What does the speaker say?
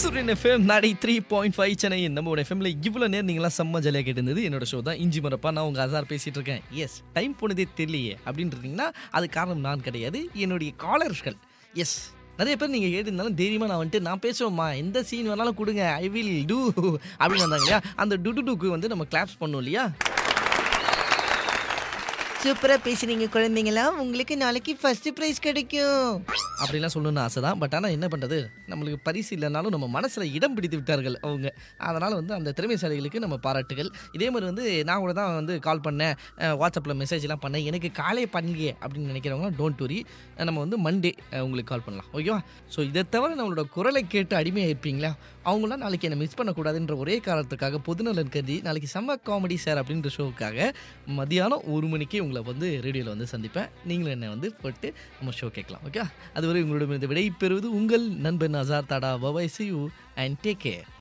சூரியன் எஃப்எம் நாடி three point five Chennai நம்ம எஃப்எம்ல இவ்வளோ நேரம் நீங்களாம் செம்ம ஜாலியாக கேட்டிருந்தது என்னோட ஷோ தான் இஞ்சி மரப்பா நான் உங்கள் அசார் பேசிட்டு இருக்கேன் எஸ் டைம் போனதே தெரியலையே அப்படின்னு இருக்கீங்கன்னா அது காரணம் நான் கிடையாது என்னுடைய காலர்ஸ்கள் எஸ் நிறைய பேர் நீங்கள் கேட்டிருந்தாலும் தைரியமாக நான் வந்துட்டு நான் பேசுவோம்மா எந்த சீன் வேணாலும் கொடுங்க ஐ வில் டூ அப்படின்னு வந்தாங்க இல்லையா அந்த டுடு டூக்கு வந்து நம்ம கிளாப்ஸ் பண்ணோம் இல்லையா சூப்பரா பேசுறீங்க குழந்தைங்களா உங்களுக்கு நாளைக்கு ஃபர்ஸ்ட் பிரைஸ் கிடைக்கும் அப்படிலாம் சொல்லணும்னு ஆசை தான் பட் ஆனால் என்ன பண்ணுறது நம்மளுக்கு பரிசு இல்லைனாலும் நம்ம மனசில் இடம் பிடித்து விட்டார்கள் அவங்க அதனால் வந்து அந்த திறமைசாலிகளுக்கு நம்ம பாராட்டுகள் இதே மாதிரி வந்து நான் கூட தான் வந்து கால் பண்ணேன் வாட்ஸ்அப்பில் மெசேஜ்லாம் பண்ணேன் எனக்கு காலே பண்ணலையே அப்படின்னு நினைக்கிறவங்க டோன்ட் வரி நம்ம வந்து மண்டே உங்களுக்கு கால் பண்ணலாம் ஓகேவா ஸோ இதை தவிர நம்மளோட குரலை கேட்டு அடிமையாக இருப்பீங்களா அவங்களாம் நாளைக்கு என்னை மிஸ் பண்ணக்கூடாதுன்ற ஒரே காரணத்துக்காக பொதுநலன் கருதி நாளைக்கு செம்ம காமெடி சார் அப்படின்ற ஷோவுக்காக மதியானம் ஒரு மணிக்கு உங்களை வந்து ரேடியோவில் வந்து சந்திப்பேன் நீங்களும் என்னை வந்து போட்டு நம்ம ஷோ கேட்கலாம் ஓகே அதுவரை உங்களிடம் விடை பெறுவது உங்கள் நண்பன் அசார் தாடா bye bye see you and take care